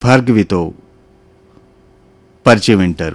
భార్గవితో పరిచయం వింటారు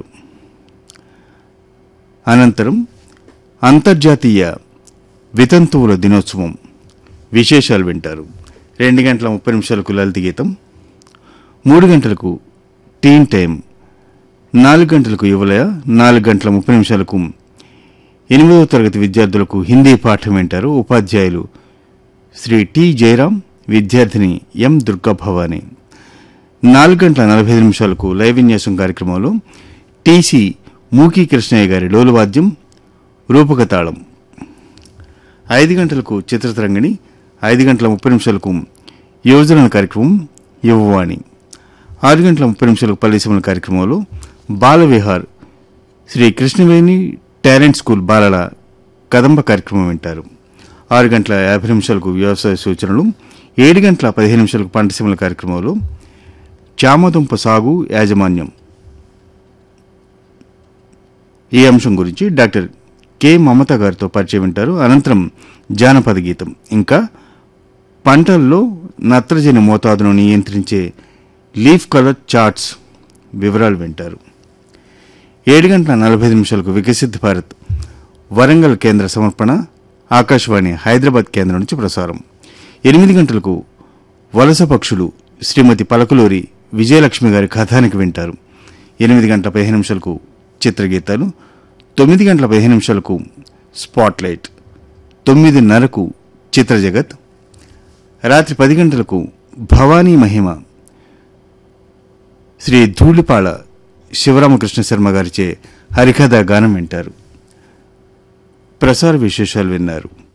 అనంతరం అంతర్జాతీయ వితంతువుల దినోత్సవం విశేషాలు వింటారు రెండు గంటల ముప్పై నిమిషాలకు లలిత గీతం మూడు గంటలకు టీన్ టైం నాలుగు గంటలకు యువలయ నాలుగు గంటల ముప్పై నిమిషాలకు ఎనిమిదవ తరగతి విద్యార్థులకు హిందీ పాఠం వింటారు ఉపాధ్యాయులు శ్రీ టి జయరాం విద్యార్థిని ఎం దుర్గా భవాని నాలుగు గంటల నలభై ఐదు నిమిషాలకు లైవ్ విన్యాసం కార్యక్రమంలో టీసీ మూకీ కృష్ణయ్య గారి డోలువాద్యం రూపకతాళం ఐదు గంటలకు చిత్రతరంగిణి ఐదు గంటల ముప్పై నిమిషాలకు యువజన కార్యక్రమం యువవాణి ఆరు గంటల ముప్పై నిమిషాలకు పల్లెసీమల కార్యక్రమంలో బాల విహార్ శ్రీ కృష్ణవేణి టాలెంట్ స్కూల్ బాలల కదంబ కార్యక్రమం వింటారు ఆరు గంటల యాభై నిమిషాలకు వ్యవసాయ సూచనలు ఏడు గంటల పదిహేను నిమిషాలకు పంటసీమల కార్యక్రమంలో చామదుంప సాగు యాజమాన్యం ఈ అంశం గురించి డాక్టర్ కె మమత గారితో పరిచయం వింటారు అనంతరం జానపద గీతం ఇంకా పంటల్లో నత్రజని మోతాదును నియంత్రించే లీఫ్ కలర్ చార్ట్స్ వివరాలు వింటారు ఏడు గంటల నలభై ఐదు నిమిషాలకు వికసిత్ భారత్ వరంగల్ కేంద్ర సమర్పణ ఆకాశవాణి హైదరాబాద్ కేంద్రం నుంచి ప్రసారం ఎనిమిది గంటలకు వలస పక్షులు శ్రీమతి పలకలూరి విజయలక్ష్మి గారి కథానికి వింటారు ఎనిమిది గంటల పదిహేను నిమిషాలకు చిత్రగీతాలు తొమ్మిది గంటల పదిహేను నిమిషాలకు స్పాట్లైట్ తొమ్మిదిన్నరకు చిత్ర జగత్ రాత్రి పది గంటలకు భవానీ మహిమ శ్రీ ధూళిపాళ శివరామకృష్ణ శర్మ గారిచే హరికథ గానం వింటారు ప్రసార విశేషాలు విన్నారు